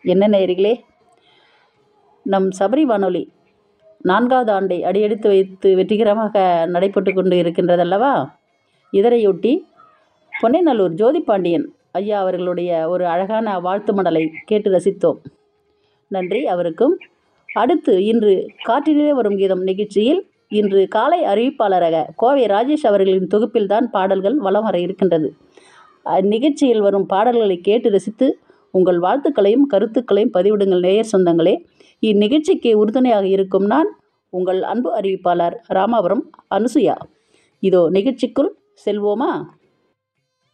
என்ன நேயர்களே நம் சபரி வானொலி நான்காவது ஆண்டை அடியெடுத்து வைத்து வெற்றிகரமாக நடைபெற்று கொண்டு இருக்கின்றதல்லவா இதனையொட்டி பொன்னைநல்லூர் ஜோதி பாண்டியன் ஐயா அவர்களுடைய ஒரு அழகான வாழ்த்து மடலை கேட்டு ரசித்தோம் நன்றி அவருக்கும் அடுத்து இன்று காற்றிலே வரும் கீதம் நிகழ்ச்சியில் இன்று காலை அறிவிப்பாளராக கோவை ராஜேஷ் அவர்களின் தொகுப்பில்தான் பாடல்கள் வலம் வர இருக்கின்றது அந்நிகழ்ச்சியில் வரும் பாடல்களை கேட்டு ரசித்து உங்கள் வாழ்த்துக்களையும் கருத்துக்களையும் பதிவிடுங்கள் நேயர் சொந்தங்களே இந்நிகழ்ச்சிக்கு உறுதுணையாக இருக்கும் நான் உங்கள் அன்பு அறிவிப்பாளர் ராமாபுரம் அனுசுயா இதோ நிகழ்ச்சிக்குள் செல்வோமா